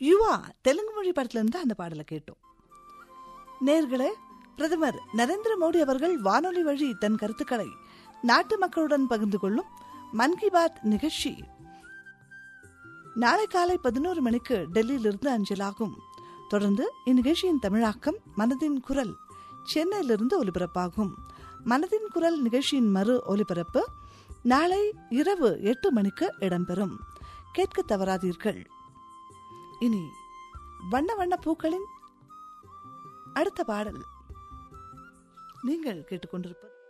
யுவா தெலுங்கு மொழி படத்துல இருந்து அந்த பாடலை கேட்டோம் நேர்களே பிரதமர் நரேந்திர மோடி அவர்கள் வானொலி வழி தன் கருத்துக்களை நாட்டு மக்களுடன் பகிர்ந்து கொள்ளும் மன் கி பாத் நிகழ்ச்சி நாளை காலை பதினோரு மணிக்கு டெல்லியிலிருந்து அஞ்சலாகும் தொடர்ந்து இந்நிகழ்ச்சியின் தமிழாக்கம் மனதின் குரல் சென்னையிலிருந்து ஒலிபரப்பாகும் மனதின் குரல் நிகழ்ச்சியின் மறு ஒலிபரப்பு நாளை இரவு எட்டு மணிக்கு இடம்பெறும் கேட்க தவறாதீர்கள் இனி வண்ண வண்ண பூக்களின் அடுத்த பாடல் நீங்கள் கேட்டுக்கொண்டிருப்பது